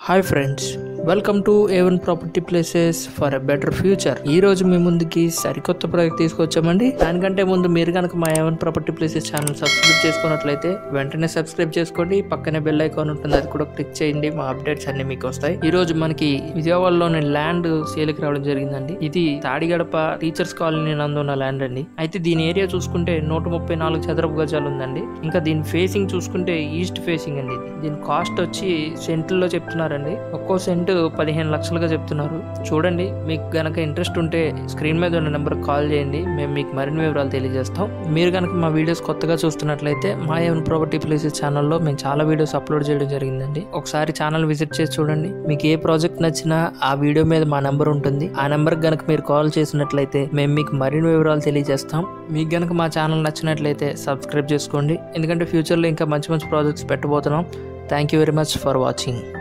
hi friends welcome to A one property places for a better future ఈ రోజు మీ ముందుకి సరికొత్త ప్రాజెక్ట్ తీసుకొచ్చామండి దానికంటే ముందు మీరు కనుక మా A one property places channel subscribe చేసుకున్నట్లయితే వెంటనే సబ్స్క్రైబ్ చేసుకోండి పక్కనే బెల్ ఐకాన్ ఉంటుంది అది కూడా క్లిక్ చేయండి మా అప్డేట్స్ అన్ని మీకు వస్తాయి ఈ రోజు మనకి విజయవాడలోని ల్యాండ్ సేల్కి రావడం జరిగిందండి ఇది తాడిగడప టీచర్స్ కాలనీ నందు ఉన్న ల్యాండ్ అండి అయితే దీని ఏరియా చూసుకుంటే నూట ముప్పై నాలుగు చదరపు గజాలు ఉందండి ఇంకా దీని ఫేసింగ్ చూసుకుంటే ఈస్ట్ ఫేసింగ్ అండి ఇది దీని కాస్ట్ వచ్చి సెంట్లో చెప్తున్నారండి ఒక్కో సెంట్ పదిహేను లక్షలుగా చెప్తున్నారు చూడండి మీకు గనక ఇంట్రెస్ట్ ఉంటే స్క్రీన్ మీద ఉన్న నెంబర్ కాల్ చేయండి మేము మీకు మరిన్ని వివరాలు తెలియజేస్తాం మీరు కనుక మా వీడియోస్ కొత్తగా చూస్తున్నట్లయితే మా ఏవన్ ప్రాపర్టీ ప్లేసెస్ ఛానల్లో మేము చాలా వీడియోస్ అప్లోడ్ చేయడం జరిగిందండి ఒకసారి ఛానల్ విజిట్ చేసి చూడండి మీకు ఏ ప్రాజెక్ట్ నచ్చినా ఆ వీడియో మీద మా నెంబర్ ఉంటుంది ఆ నెంబర్ గనక మీరు కాల్ చేసినట్లయితే మేము మీకు మరిన్ని వివరాలు తెలియజేస్తాం మీకు గనక మా ఛానల్ నచ్చినట్లయితే సబ్స్క్రైబ్ చేసుకోండి ఎందుకంటే ఫ్యూచర్లో ఇంకా మంచి మంచి ప్రాజెక్ట్స్ పెట్టబోతున్నాం thank you very much for watching